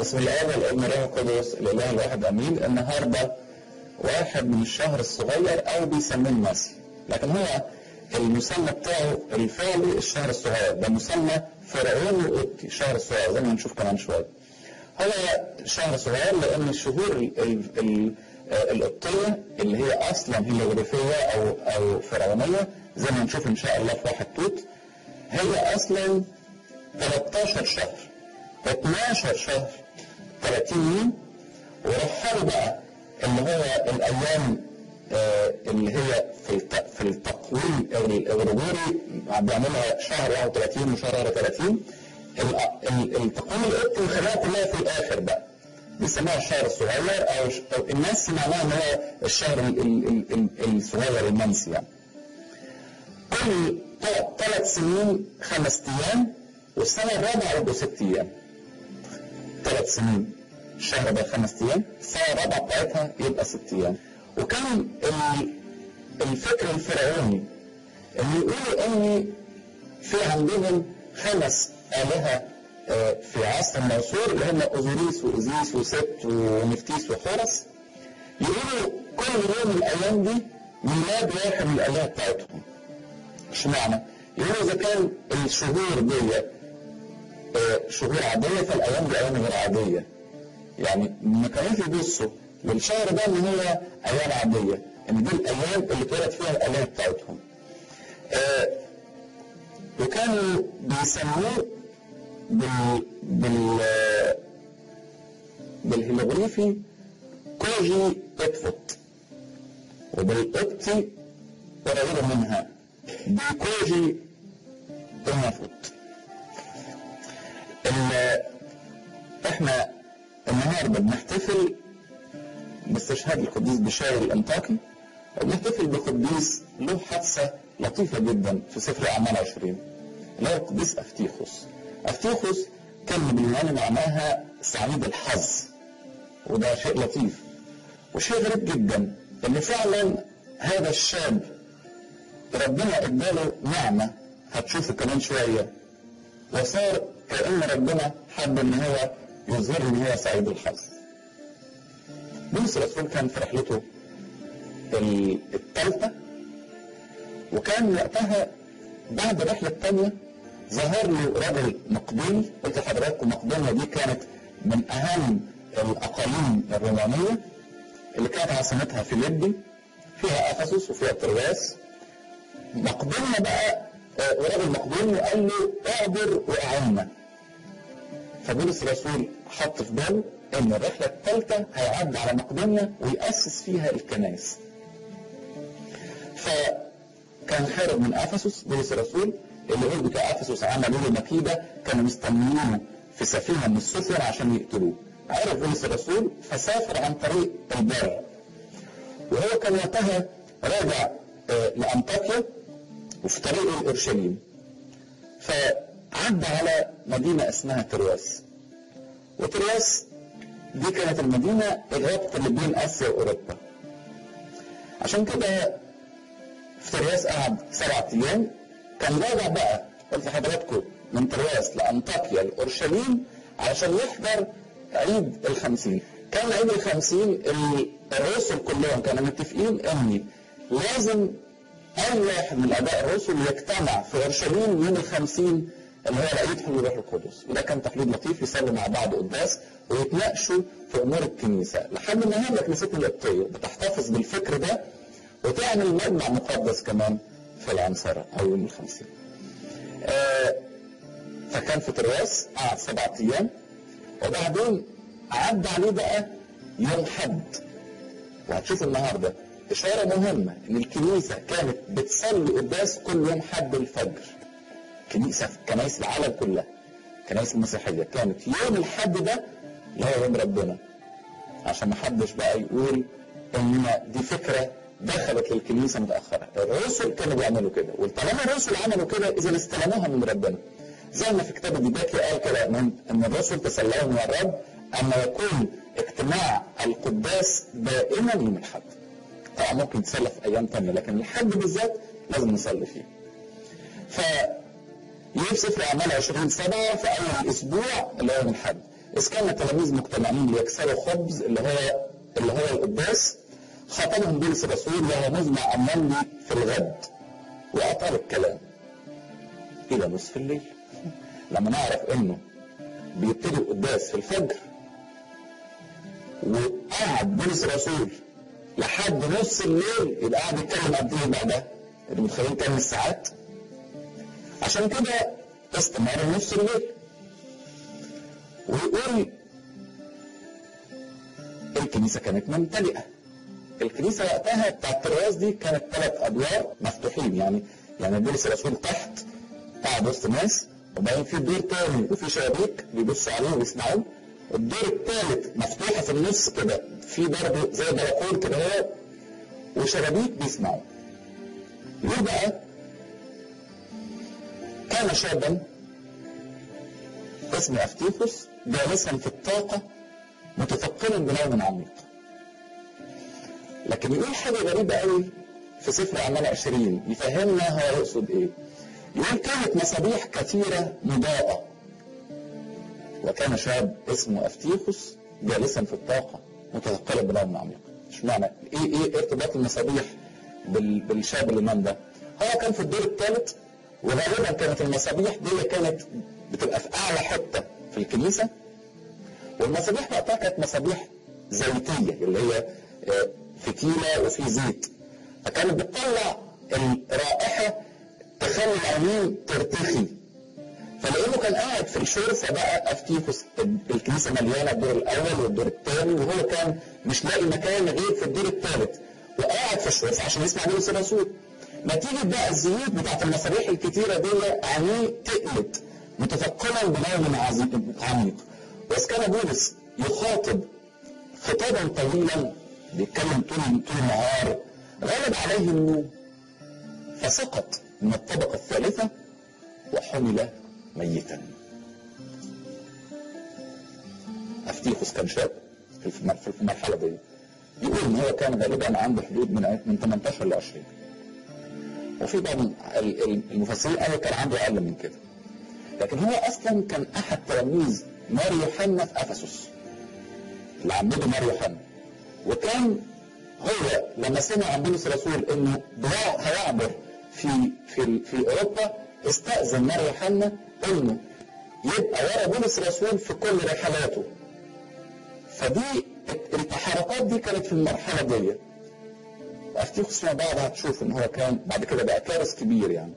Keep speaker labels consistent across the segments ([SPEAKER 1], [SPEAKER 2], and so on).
[SPEAKER 1] بسم الله والابن روح القدس الاله الواحد امين النهارده واحد من الشهر الصغير او بيسموه المسي لكن هو المسمى بتاعه الفعلي الشهر الصغير ده مسمى فرعوني وقبطي الشهر الصغير زي ما هنشوف كمان شويه هو شهر صغير لان الشهور ال- ال- ال- القبطيه اللي هي اصلا هيروغليفيه او او فرعونيه زي ما هنشوف ان شاء الله في واحد توت هي اصلا 13 شهر 12 شهر 30 يوم ورحلوا بقى اللي هو الايام آه، اللي هي في الت- في التقويم الغربوري بيعملها شهر 31 وشهر 30 ال- ال- التقويم القبطي خلاها كلها في الاخر بقى بيسموها الشهر الصغير او ش- أو الناس معناها ان هو الشهر ال- ال- ال- ال- الصغير المنسي يعني كل ثلاث سنين خمس ايام والسنه الرابعه يبقوا ست ايام ثلاث سنين الشهر ده خمس ايام السنه الرابعه بتاعتها يبقى ست ايام وكان ال- الفكر الفرعوني ان يقولوا ان في عندهم خمس الهه آه، في عصر المنصور اللي هم اوزوريس واوزيس وست ونفتيس وحورس يقولوا كل يوم من الايام دي ميلاد واحد من الالهه بتاعتهم اشمعنى؟ يقولوا اذا كان الشهور دي آه، شهور عاديه فالايام دي ايام غير عاديه يعني ما كانوش يبصوا للشهر ده ان هو ايام عاديه ان دي الايام اللي اتولد فيها الاله بتاعتهم آه، وكانوا بيسموه بال بال بالهيروغليفي كوجي اتفوت وبالقبطي قريبة منها بكوجي انفوت ال- احنا النهارده بنحتفل باستشهاد القديس بشاير الانطاكي وبنحتفل بقديس له حادثه لطيفه جدا في سفر اعمال 20 اللي هو القديس افتيخوس افتيخوس كلمه باليوناني معناها سعيد الحظ وده شيء لطيف وشيء غريب جدا ان فعلا هذا الشاب ربنا اداله نعمه هتشوفه كمان شويه وصار كأن ربنا حب ان هو يظهر ان هو سعيد الحظ. بولس الرسول كان في رحلته الثالثة وكان وقتها بعد الرحلة الثانية ظهر له رجل مقدوني قلت لحضراتكم مقدونيا دي كانت من أهم الأقاليم الرومانية اللي كانت عاصمتها فيليبي فيها أفسس وفيها ترواس مقدونيا بقى آه، ورجل مقدوني وقال له اعبر واعنا فبولس الرسول حط في باله ان الرحله الثالثه هيعدي على مقدونيا ويأسس فيها الكنائس فكان خارج من افسس بولس الرسول اليهود بتوع افسس عملوا له مكيده كانوا مستنيينه في سفينه من السفن عشان يقتلوه عرف بولس الرسول فسافر عن طريق البر وهو كان وقتها راجع آه، لانطاكيا وفي طريقه لاورشليم فعدى على مدينه اسمها ترواس وترواس دي كانت المدينه الرابطه اللي بين اسيا واوروبا عشان كده في ترواس قعد سبعة ايام كان راجع بقى قلت لحضراتكم من ترواس لانطاكيا لاورشليم علشان يحضر عيد الخمسين كان عيد الخمسين ال- الرسل كلهم كانوا متفقين ان لازم اي واحد من اباء الرسل يجتمع في اورشليم يوم الخمسين اللي هو العيد حلول الروح القدس وده كان تحليل لطيف يصلوا مع بعض قداس ويتناقشوا في امور الكنيسه لحد النهارده كنيستنا القبطيه بتحتفظ بالفكر ده وتعمل مجمع مقدس كمان في العنصرة او يوم الخمسين آه فكان في ترواس قعد سبعة ايام وبعدين عدى عليه بقى يوم حد وهتشوف النهارده إشارة مهمة إن الكنيسة كانت بتصلي قداس كل يوم حد الفجر. كنيسة في كنايس العالم كلها. كنايس المسيحية كانت يوم الحد ده اللي هو يوم ربنا. عشان ما حدش بقى يقول إن دي فكرة دخلت للكنيسة متأخرة. الرسل كانوا بيعملوا كده، وطالما الرسل عملوا كده إذا استلموها من ربنا. زي ما في كتاب الديباكي قال كده إن إن الرسل تسلموا من الرب أن يكون اجتماع القداس دائما يوم الحد. طبعا ممكن تصلي في ايام تانية لكن الحد بالذات لازم نصلي فيه. ف يجيب سفر اعمال 20 سبعة في اول الاسبوع اللي هو يوم الحد. إذ كان التلاميذ مجتمعين ليكسروا خبز اللي هو اللي هو القداس خاطبهم بولس الرسول وهو مزمع أمامي في الغد وأطال الكلام إلى نصف الليل لما نعرف إنه بيبتدي القداس في الفجر وقعد بولس الرسول لحد نص الليل يبقى قاعد يتكلم قد ايه بعدها؟ انتوا متخيلين كام الساعات؟ عشان كده استمر نص الليل ويقول الكنيسة كانت ممتلئة الكنيسة وقتها بتاعت الرواز دي كانت ثلاث أدوار مفتوحين يعني يعني بولس الرسول تحت قاعد وسط ناس وبعدين في دور تاني وفي شبابيك بيبصوا عليه ويسمعوه الدور الثالث مفتوحة في النص كده في برضه زي بلكون كده هو وشبابيك بيسمعوا يقول بقى كان شابا اسمه افتيفوس جالسا في الطاقة متثقلا بنوم عميق لكن يقول حاجة غريبة قوي في سفر أعمال عشرين يفهمنا هو يقصد إيه يقول كانت مصابيح كثيرة مضاءة وكان شاب اسمه أفتيخوس جالسا في الطاقة متثقلا بنوم عميق مش معنى ايه ايه ارتباط المصابيح بال- بالشاب اللي نام ده هو كان في الدور الثالث وغالبا كانت المصابيح دي كانت بتبقى في اعلى حته في الكنيسه والمصابيح وقتها كانت مصابيح زيتيه اللي هي آه، فتيله وفي زيت فكانت بتطلع الرائحه تخلي العينين ترتخي فلانه كان قاعد في الشرفه بقى افتيفوس الكنيسه مليانه الدور الاول والدور الثاني وهو كان مش لاقي مكان غير في الدور الثالث وقاعد في الشرفه عشان يسمع بولس الرسول نتيجه بقى الزيوت بتاعت المصابيح الكتيره دي عينيه تقلت متثقلا بنوم عظيم- عميق بس كان بولس يخاطب خطابا طويلا بيتكلم طول طول النهار غلب عليه النوم فسقط من الطبقه الثالثه وحمل ميتا افتيخوس كان شاب في الم- في المرحله دي يقول ان هو كان غالبا عنده حدود من من 18 ل 20 وفي بعض ال- ال- المفسرين قالوا كان عنده اقل من كده لكن هو اصلا كان احد تلاميذ مار يوحنا في افسس اللي عمده مار يوحنا وكان هو لما سمع عن بولس الرسول انه بيع- هيعبر في في في اوروبا استاذن مار يوحنا انه يبقى ورا بولس الرسول في كل رحلاته فدي التحركات دي كانت في المرحله دي افتيخوس فيما بعد هتشوف ان هو كان بعد كده بقى كارث كبير يعني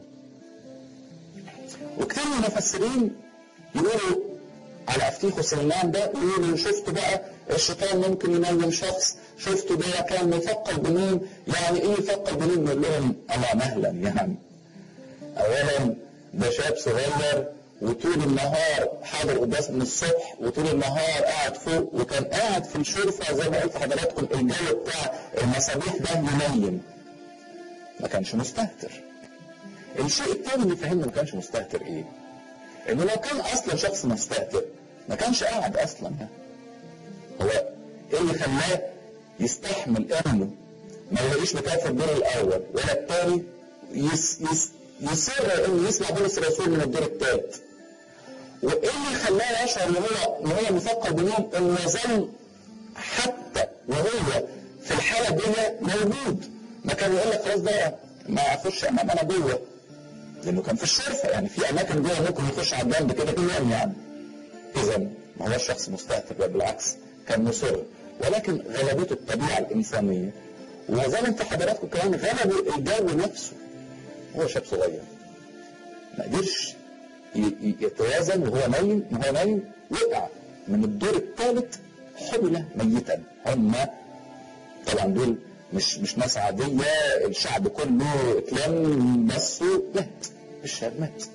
[SPEAKER 1] وكتير من المفسرين يقولوا على افتيخوس النام ده يقولوا شفتوا بقى الشيطان ممكن ينيم شخص شفتوا ده كان مثقل بنون يعني ايه مثقل بنون نقول لهم الا مهلا يعني اولا ده شاب صغير وطول النهار حاضر قداس من الصبح وطول النهار قاعد فوق وكان قاعد في الشرفه زي ما قلت لحضراتكم الجو بتاع المصابيح ده منيم ما كانش مستهتر الشيء الثاني اللي فهمنا ما كانش مستهتر ايه؟ انه لو كان اصلا شخص مستهتر ما كانش قاعد اصلا هو ايه اللي خلاه يستحمل انه ما يلاقيش مكان في الدور الاول ولا الثاني يس يس يصر انه يسمع بولس الرسول من الدور الثالث وايه اللي خلاه يشعر ان هو ان هو مثقل بنوم انه يظل حتى وهو في الحاله دي موجود ما كان يقول لك خلاص بقى ما اخش امام انا جوه لانه كان في الشرفه يعني في اماكن جوه ممكن يخش على الجنب كده كده يعني اذا ما هو الشخص مستهتر بل بالعكس كان مصر ولكن غلبته الطبيعه الانسانيه وزي ما انت حضراتكم كمان غلبوا الجو نفسه هو شاب صغير ما قدرش ي- ي- يتوازن وهو نايم وهو نايم وقع من الدور الثالث حمل ميتا هم طبعا دول مش مش ناس عادية الشعب كله اتلم بصوا مات الشاب مات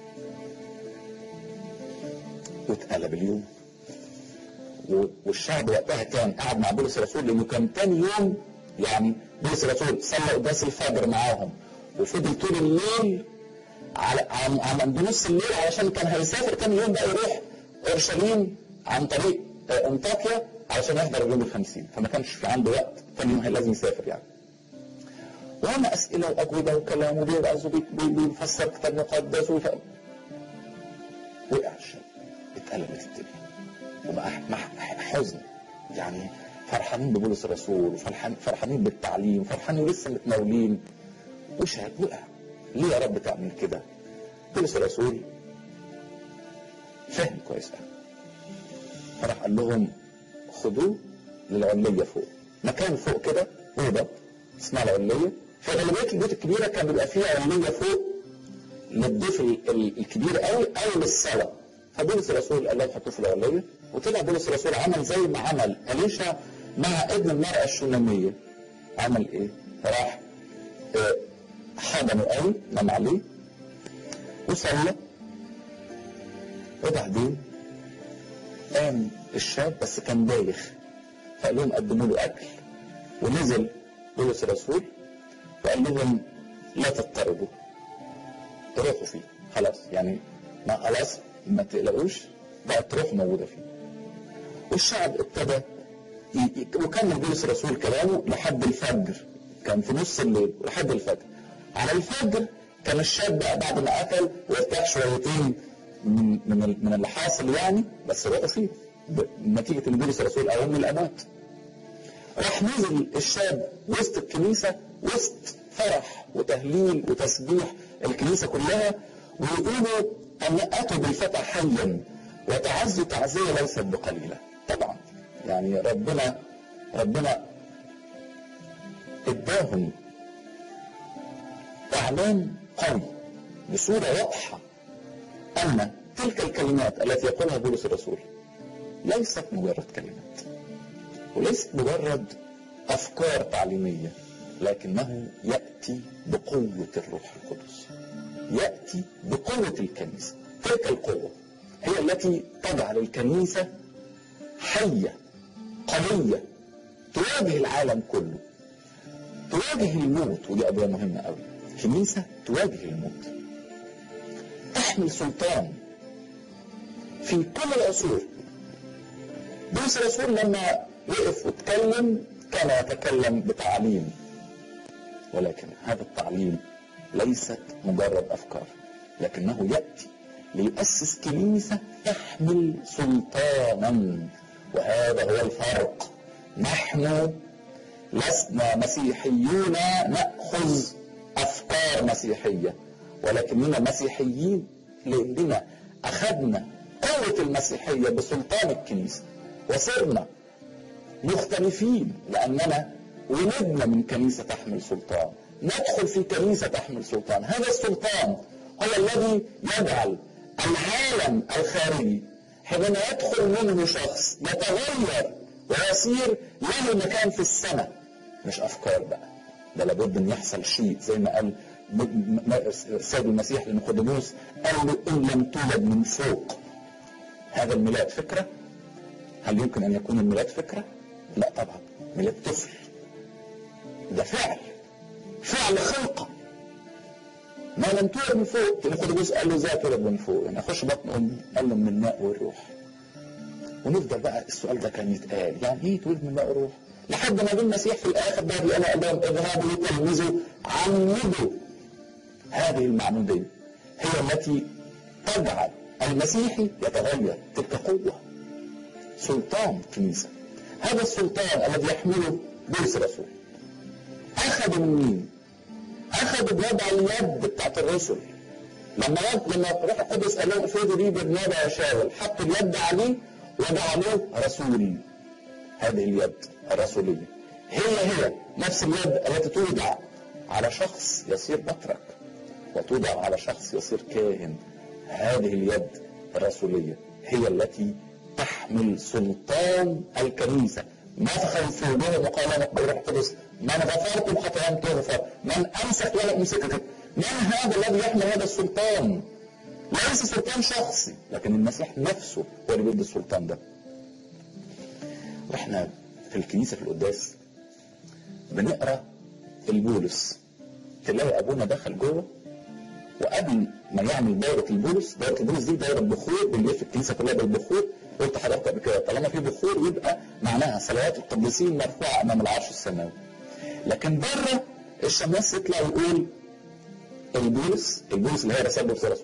[SPEAKER 1] واتقلب اليوم و- والشعب وقتها كان قاعد مع بولس الرسول لانه كان تاني يوم يعني بولس الرسول صلى قداس الفجر معاهم وفضل طول الليل على عن عن عند نص الليل علشان كان هيسافر تاني يوم بقى يروح اورشليم عن طريق آه، انطاكيا علشان يحضر اليوم الخمسين فما كانش في عنده وقت تاني يوم لازم يسافر يعني وأنا أسئلة وأجوبة وكلام وبيوعظ وبيفسر كتاب مقدس وف... وقع الشاب اتقلبت الدنيا وبقى حزن يعني فرحانين ببولس الرسول وفرحانين فرحانين بالتعليم فرحانين لسه متناولين وشهد وقع ليه يا رب تعمل كده بولس الرسول فاهم كويس قوي فراح قال لهم خدوه للعليه فوق مكان فوق كده اوضه اسمها العليه في غالبيه البيوت الكبيره كان بيبقى فيها عليه فوق للضيف الكبير قوي او للصلاه فبولس الرسول قال لهم حطوه في العليه وطلع بولس الرسول عمل زي ما عمل اليشا مع ابن المراه الشوناميه عمل ايه؟ راح اه حضنه قوي نام عليه وصلى وبعدين قام الشاب بس كان بايخ فقال لهم قدموا له اكل ونزل بولس الرسول وقال لهم لا تضطربوا روحوا فيه خلاص يعني ما خلاص ما تقلقوش بقت روح موجوده فيه والشعب ابتدى وكمل بولس الرسول كلامه لحد الفجر كان في نص الليل لحد الفجر على الفجر كان الشاب بقى بعد ما اكل وارتاح شويتين من من من اللي حاصل يعني بس روحوا فيه نتيجه ان بولس الرسول اهم الاموات راح نزل الشاب وسط الكنيسه وسط فرح وتهليل وتسبيح الكنيسه كلها ويقولوا ان اتوا بالفتى حيا وتعزوا تعزيه ليست بقليله طبعا يعني ربنا ربنا اداهم اعلان قوي بصوره واضحه ان تلك الكلمات التي يقولها بولس الرسول ليست مجرد كلمات وليست مجرد افكار تعليميه لكنه ياتي بقوه الروح القدس ياتي بقوه الكنيسه تلك القوه هي التي تجعل الكنيسه حيه قويه تواجه العالم كله تواجه الموت ودي قضيه مهمه قوي الكنيسه تواجه الموت تحمل سلطان في كل العصور بولس الرسول لما وقف واتكلم كان يتكلم بتعليم ولكن هذا التعليم ليست مجرد افكار لكنه ياتي ليؤسس كنيسه تحمل سلطانا وهذا هو الفرق نحن لسنا مسيحيون ناخذ افكار مسيحيه ولكننا مسيحيين لاننا اخذنا قوه المسيحيه بسلطان الكنيسه وصرنا مختلفين لاننا ولدنا من كنيسه تحمل سلطان ندخل في كنيسه تحمل سلطان هذا السلطان هو الذي يجعل العالم الخارجي حينما يدخل منه شخص يتغير ويصير له مكان في السماء مش افكار بقى ده لابد ان يحصل شيء زي ما قال السيد المسيح لنيقوديموس قال له ان لم تولد من فوق هذا الميلاد فكره هل يمكن ان يكون الميلاد فكره لا طبعا ميلاد طفل ده فعل فعل خلقه ما لم تولد من فوق نيقوديموس قال له ازاي تولد من فوق يعني اخش بطن امي قال له من الماء والروح ونفضل بقى السؤال ده كان يتقال يعني ايه تولد من الماء والروح لحد ما جه المسيح في الاخر بقى بيقول قال لهم اذهبوا تلمذوا عمدوا هذه المعموديه هي التي تجعل المسيحي يتغير تلك قوه سلطان كنيسه هذا السلطان الذي يحمله بولس الرسول اخذ من مين؟ اخذ بوضع اليد بتاعت الرسل لما لما روح القدس قال لهم افرضوا لي برنابا وشاول حطوا اليد عليه وضع عليه رسول هذه اليد الرسوليه هي هي نفس اليد التي توضع على شخص يصير بطرك وتوضع على شخص يصير كاهن هذه اليد الرسوليه هي التي تحمل سلطان الكنيسه نفخا في وجوه وقال بالروح القدس من غفرتم خطاياهم تغفر من امسك له امسكتك من هذا الذي يحمل هذا السلطان ليس سلطان شخصي لكن المسيح نفسه هو اللي بيدي السلطان ده واحنا في الكنيسه في القداس بنقرا البولس تلاقي ابونا دخل جوه وقبل ما يعمل دورة البولس دورة البولس دي دورة بخور بنلف الكنيسة كلها بالبخور قلت حضرتك قبل كده طالما في بخور يبقى معناها صلوات القديسين مرفوعة أمام العرش السماوي لكن بره الشماس يطلع ويقول البولس البولس اللي هي رسالة بولس الرسول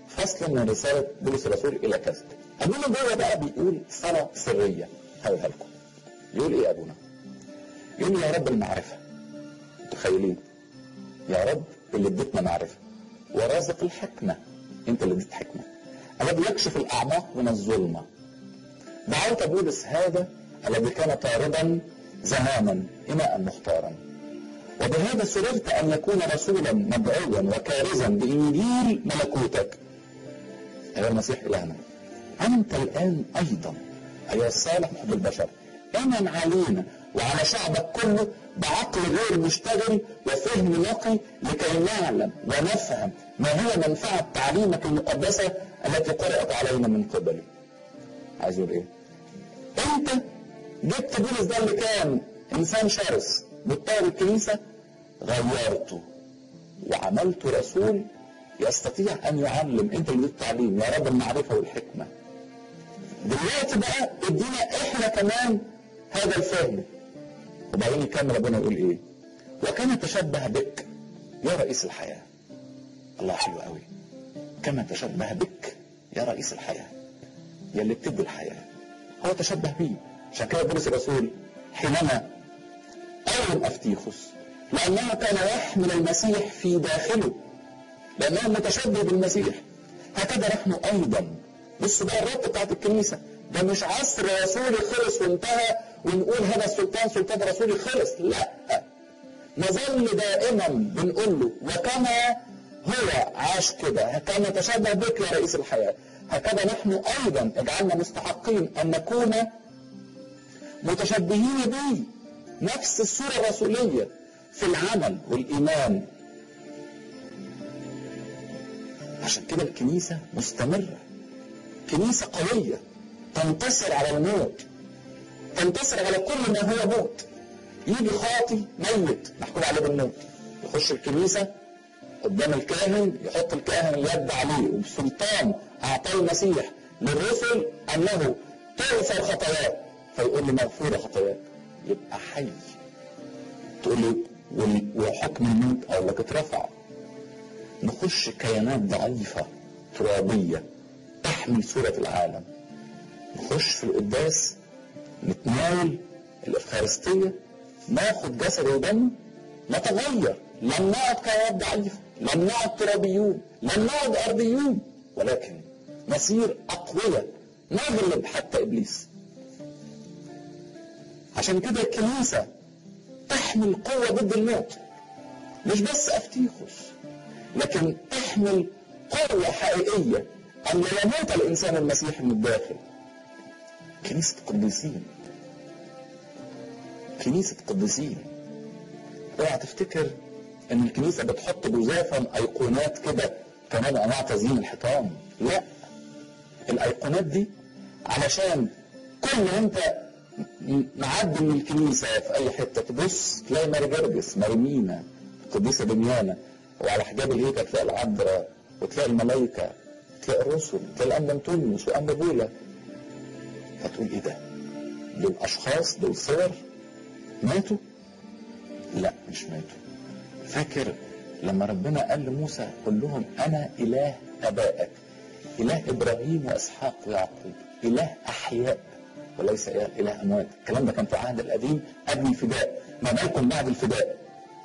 [SPEAKER 1] فصل من رسالة بولس الرسول إلى كذا أبونا جوه بقى بيقول صلاة سرية هقولها لكم يقول إيه أبونا؟ يقول يا رب المعرفة متخيلين يا رب اللي اديتنا معرفة ورازق الحكمة انت اللي اديت حكمة الذي يكشف الأعماق من الظلمة دعوت بولس هذا الذي كان طاردا زماما إناء مختارا وبهذا سررت أن يكون رسولا مدعوا وكارزا بإنجيل ملكوتك أيها المسيح إلهنا أنت الآن أيضا أيها الصالح محب البشر امن علينا وعلى شعبك كله بعقل غير مشتغل وفهم نقي لكي نعلم ونفهم ما هي منفعة تعليمك المقدسة التي قرأت علينا من قبلي عايز يقول ايه انت جبت بولس ده اللي كان انسان شرس بتطور الكنيسة غيرته وعملته رسول يستطيع ان يعلم انت اللي التعليم يا رب المعرفة والحكمة دلوقتي بقى ادينا احنا كمان هذا الفهم وبعدين يكمل ربنا يقول ايه وكما تشبه بك يا رئيس الحياة الله حلو قوي كما تشبه بك يا رئيس الحياة يا اللي بتدي الحياة هو تشبه بيه عشان كده بولس الرسول حينما أعلم أفتيخوس لأنه كان يحمل المسيح في داخله لأنه متشبه بالمسيح هكذا نحن أيضا بصوا بقى الربط بتاعت الكنيسة ده مش عصر رسولي خلص وانتهى ونقول هذا السلطان سلطان رسولي خلص لا نظل دائما بنقول له وكما هو عاش كده كما تشبه بك يا رئيس الحياة هكذا نحن أيضا اجعلنا مستحقين أن نكون متشبهين به نفس الصورة الرسولية في العمل والإيمان عشان كده الكنيسة مستمرة كنيسة قوية تنتصر على الموت تنتصر على كل ما هو موت يجي خاطي ميت محكوم عليه بالموت يخش الكنيسة قدام الكاهن يحط الكاهن اليد عليه وبسلطان أعطاه المسيح للرسل أنه تغفر خطاياه فيقول لي مغفورة خطاياك يبقى حي تقول لي وحكم الموت أقول لك اترفع نخش كيانات ضعيفة ترابية تحمل صورة العالم نخش في القداس نتناول الإفخارستية ناخد جسد ودم نتغير لم نعد كيانات ضعيفة لم نعد ترابيون لم نعد أرضيون ولكن نصير أقوياء نغلب حتى إبليس عشان كده الكنيسة تحمل قوة ضد الموت مش بس أفتيخوس لكن تحمل قوة حقيقية أن لا يموت الإنسان المسيحي من الداخل كنيسة قديسين كنيسة قديسين اوعى تفتكر ان الكنيسة بتحط جزافا ايقونات كده كمان انواع تزيين الحيطان لا الايقونات دي علشان كل ما انت معدي من الكنيسة في اي حتة تبص تلاقي ماري جرجس ماري مينا القديسة دميانة وعلى حجاب الهيكل تلاقي العذراء وتلاقي الملائكة تلاقي الرسل تلاقي الأنبا أنطونيوس وأنبا بولا فتقول إيه ده؟ دول أشخاص دول صور ماتوا؟ لا مش ماتوا فاكر لما ربنا قال لموسى قل لهم أنا إله آبائك إله إبراهيم وإسحاق ويعقوب إله أحياء وليس إله أموات الكلام ده كان في العهد القديم قبل الفداء ما بالكم بعد الفداء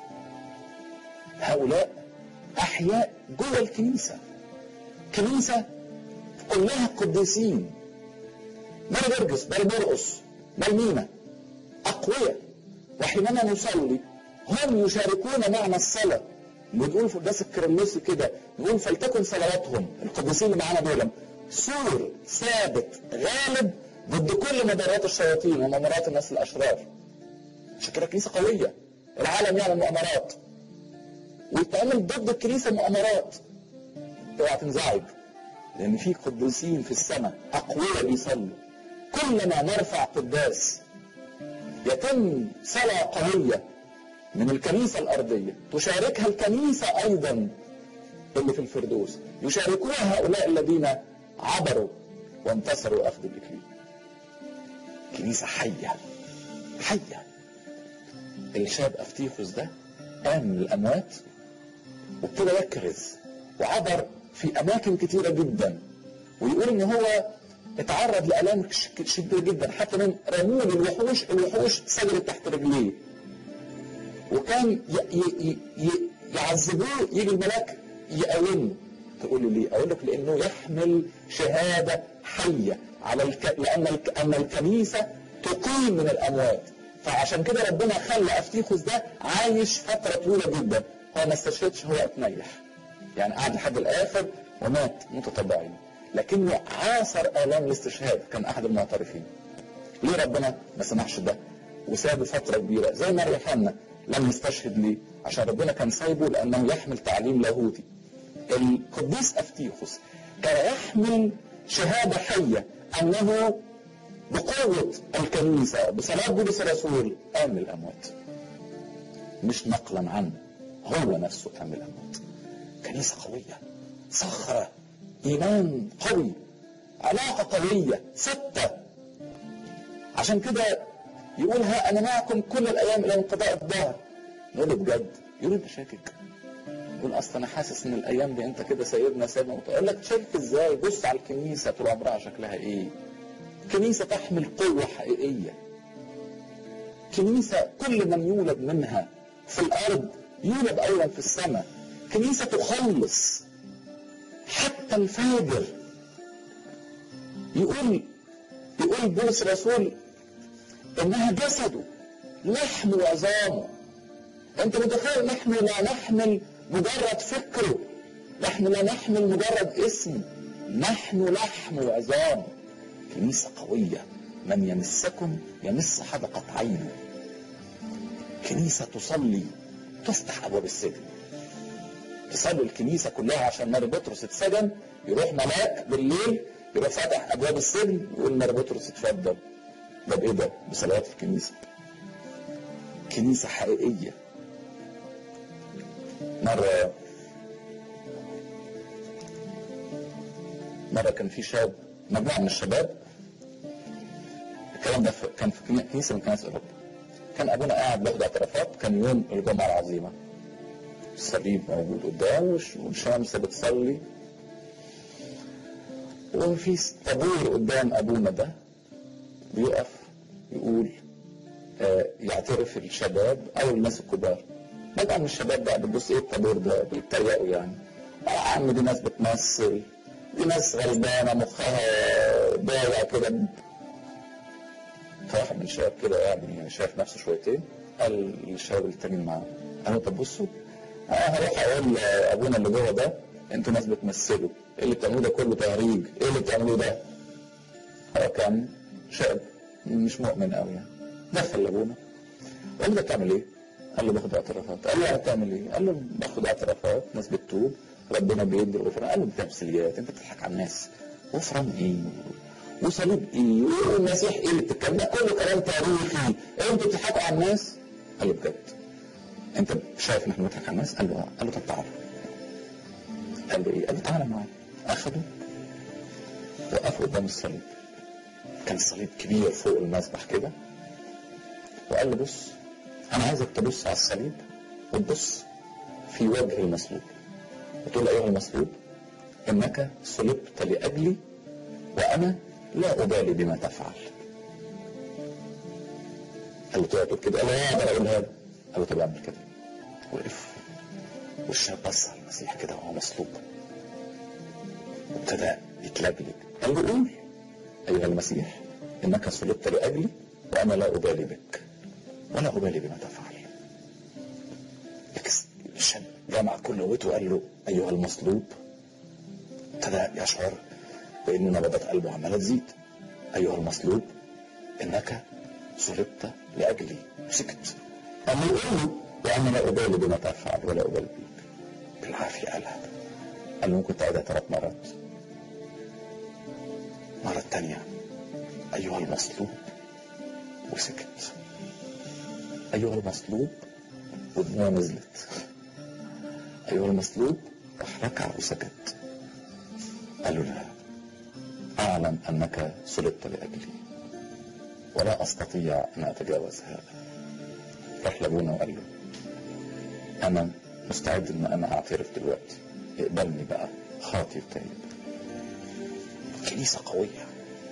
[SPEAKER 1] هؤلاء أحياء جوه الكنيسة كنيسة كلها قديسين بل جرجس بل مرقص بل مينا أقوياء وحينما نصلي هم يشاركون معنا الصلاة بنقول في القداس الكرملوسي كده نقول فلتكن صلواتهم القديسين اللي معانا دول سور ثابت غالب ضد كل مدارات الشياطين ومؤامرات الناس الاشرار عشان كده كنيسه قويه العالم يعمل مؤامرات ويتعمل ضد الكنيسه مؤامرات اوعى تنزعج لان في قديسين في السماء اقوياء بيصلوا كلما نرفع قداس يتم صلاه قويه من الكنيسه الارضيه تشاركها الكنيسه ايضا اللي في الفردوس يشاركوها هؤلاء الذين عبروا وانتصروا اخذ الاكليل كنيسه حيه حيه الشاب افتيخوس ده قام من الاموات وابتدى يكرز وعبر في اماكن كتيره جدا ويقول ان هو اتعرض لالام شديده جدا حتى من رمول الوحوش الوحوش سجلت تحت رجليه وكان يعذبوه يجي الملاك يقاومه تقول لي ليه؟ اقول لك لانه يحمل شهاده حيه على الك... لان الك... ان الكنيسه تقيم من الاموات فعشان كده ربنا خلى افتيخوس ده عايش فتره طويله جدا هو ما استشهدش هو اتنيح يعني قعد لحد الاخر ومات متطبعين لكنه عاصر الام الاستشهاد كان احد المعترفين ليه ربنا ما سمحش ده وسابه فتره كبيره زي ما يوحنا لم يستشهد ليه عشان ربنا كان سايبه لانه يحمل تعليم لاهوتي القديس افتيخوس كان يحمل شهاده حيه انه بقوه الكنيسه بصلاه بولس الرسول قام من الاموات مش نقلا عنه هو نفسه قام من الاموات كنيسه قويه صخره ايمان قوي علاقه قويه ثابته عشان كده يقول ها انا معكم كل الايام الى انقضاء الدهر نقول له بجد يقول انت شاكك يقول اصل انا حاسس ان الايام دي انت كده سيدنا سيدنا يقول لك شايف ازاي بص على الكنيسه طول عمرها شكلها ايه كنيسه تحمل قوه حقيقيه كنيسه كل من يولد منها في الارض يولد اولا في السماء كنيسه تخلص حتى الفاجر يقول يقول بولس الرسول انها جسده لحم وعظامه انت متخيل نحن لا نحمل مجرد فكره نحن لا نحمل مجرد اسم نحن لحم وعظام كنيسة قوية من يمسكم يمس حدقة عينه كنيسة تصلي تفتح أبواب السجن تصلي الكنيسة كلها عشان ماري بطرس اتسجن يروح ملاك بالليل يروح فاتح أبواب السجن يقول ماري بطرس اتفضل ده بإيه ده؟ بصلوات الكنيسة كنيسة حقيقية مرة مرة كان في شاب مجموعة من الشباب الكلام ده كان في كنيسة من كنائس أوروبا كان أبونا قاعد بياخد اعترافات كان يوم الجمعة العظيمة الصليب موجود قدامه والشمس بتصلي وفي طابور قدام أبونا ده بيقف يقول آه يعترف الشباب أو الناس الكبار مجموعة من الشباب بقى بتبص ايه الطابور ده بيتريقوا يعني يا عم دي ناس بتمثل دي ناس غلبانة مخها ضايع كده فواحد من الشباب كده يعني شايف نفسه شويتين قال للشباب التانيين معاه قالوا طب بصوا انا هروح اقول ابونا اللي جوه ده انتوا ناس بتمثلوا ايه اللي بتعملوه ده كله تهريج ايه اللي بتعملوه ده هو كان شاب مش مؤمن قوي يعني دخل لابونا قال له بتعمل ايه؟ قال له باخد اعترافات قال له يعني بتعمل ايه؟ قال له باخد اعترافات ناس بتتوب ربنا بيدي غفران قال له بتمثيليات انت بتضحك على الناس غفران ايه؟ وصليب ايه؟ والمسيح ايه اللي بتتكلم ده كله كلام تاريخي انتوا بتضحكوا على الناس؟ قال له بجد انت شايف ان احنا بنضحك على الناس؟ قال له اه قال له طب تعالى قال له ايه؟ قال له تعالى معايا اخده وقفه قدام الصليب كان الصليب كبير فوق المسبح كده وقال له بص انا عايزك تبص على الصليب وتبص في وجه المصلوب وتقول ايها المصلوب انك صلبت لاجلي وانا لا ابالي بما تفعل قال له تقعد كده قال له لا اقدر اقولها له قال له طب اعمل كده وقف والشاب بص على المسيح كده وهو مصلوب وابتدى يتلجلج قال له قول ايها المسيح انك صلبت لاجلي وانا لا ابالي بك ولا أبالي بما تفعل الشاب جمع كل قوته وقال له أيها المصلوب ابتدى يشعر بأن نبضات قلبه عمالة تزيد أيها المصلوب إنك صلبت لأجلي سكت قال له قول له وأنا لا أبالي بما تفعل ولا أبالي بك بالعافية قالها قال له ممكن تعيدها ثلاث مرات مرة الثانية أيها المصلوب وسكت أيها المصلوب ودموعه نزلت أيها المصلوب راح ركع وسكت قال له لا أعلم أنك صلبت لأجلي ولا أستطيع أن أتجاوز هذا راح لأبونا وقال له أنا مستعد أن أنا أعترف دلوقتي اقبلني بقى خاطي وتائب كنيسة قوية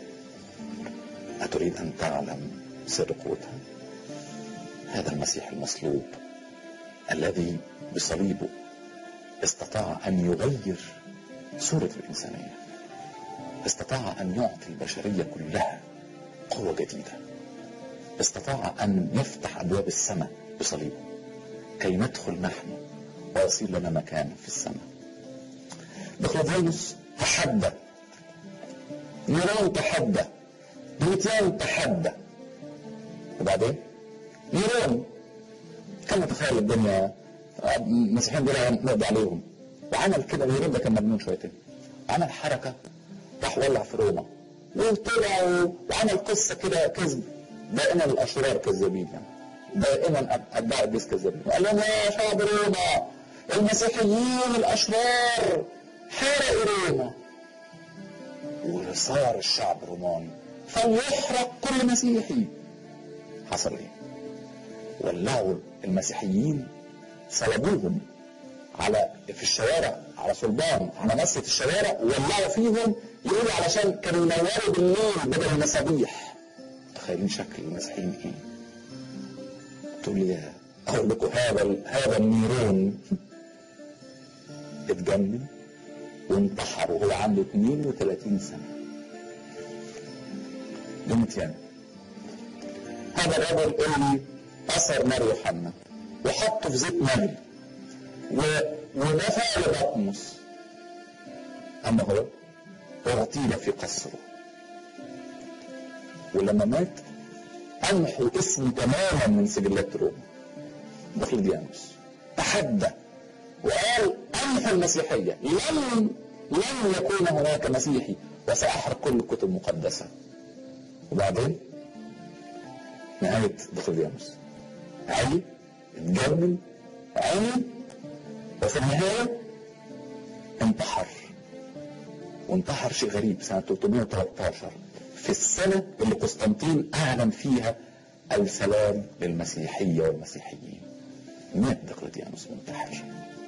[SPEAKER 1] أتريد أن تعلم سر قوتها هذا المسيح المصلوب الذي بصليبه استطاع أن يغير صورة الإنسانية استطاع أن يعطي البشرية كلها قوة جديدة استطاع أن يفتح أبواب السماء بصليبه كي ندخل نحن ويصير لنا مكان في السماء دقلديانوس تحدى نيرون تحدى دوتيان تحدى وبعدين نيرون كان متخيل الدنيا المسيحيين دول نقضي عليهم وعمل كده نيرون ده كان مجنون شويتين عمل حركه راح ولع في روما وطلعوا وعمل قصه كده كذب دائما الاشرار كذابين يعني دائما اتباع ابليس كذابين وقال لهم يا شعب روما المسيحيين الاشرار حرقوا روما وصار الشعب روماني فليحرق كل مسيحي حصل ايه؟ ولعوا المسيحيين صلبوهم على في الشوارع على صلبان على مسجد الشوارع ولعوا فيهم يقولوا علشان كانوا ينوروا بالليل بدل المصابيح تخيلين شكل المسيحيين ايه تقول لي اقول لكم هذا هذا النيرون اتجنن وانتحر وهو عنده 32 سنه دمتيان هذا الرجل اللي اثر نار يوحنا وحطه في زيت نبي ودفع لبطمس اما هو اغتيل في قصره ولما مات امحوا اسمه تماما من سجلات روما دقلديانوس تحدى وقال امحو المسيحيه لن لن يكون هناك مسيحي وساحرق كل الكتب المقدسه وبعدين نهايه دقلديانوس علي اتجنن عمي وفي النهايه انتحر وانتحر شيء غريب سنة 313 في السنة اللي قسطنطين أعلن فيها السلام للمسيحية والمسيحيين مات دقلديانوس منتحر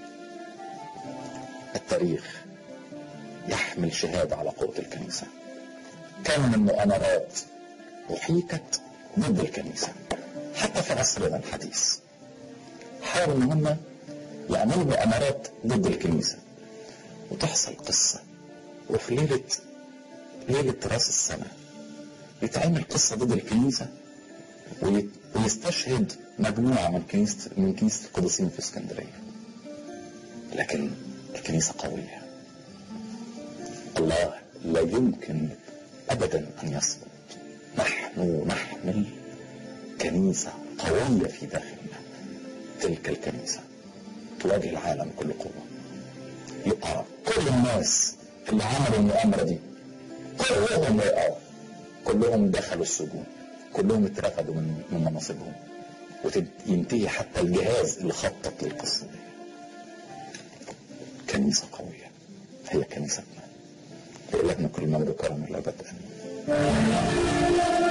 [SPEAKER 1] التاريخ يحمل شهادة على قوة الكنيسة كم من مؤامرات أحيكت ضد الكنيسة حتى في عصرنا الحديث حاولوا ان هم يعملوا مؤامرات ضد الكنيسة وتحصل قصة وفي ليلة ليلة راس السنة يتعمل قصة ضد الكنيسة ويستشهد مجموعة من كنيسة من كنيسة القديسين في اسكندرية لكن الكنيسة قوية الله لا يمكن أبدا أن يصمت نحن نحمل كنيسة قوية في داخلنا تلك الكنيسة تواجه العالم بكل قوة يقع كل الناس اللي عملوا المؤامرة دي كلهم وقعوا كلهم دخلوا السجون كلهم اترفدوا من من مناصبهم وينتهي حتى الجهاز اللي خطط للقصة دي كنيسة قوية هي كنيستنا لإلهنا كل مجد وكرم الأبد آمين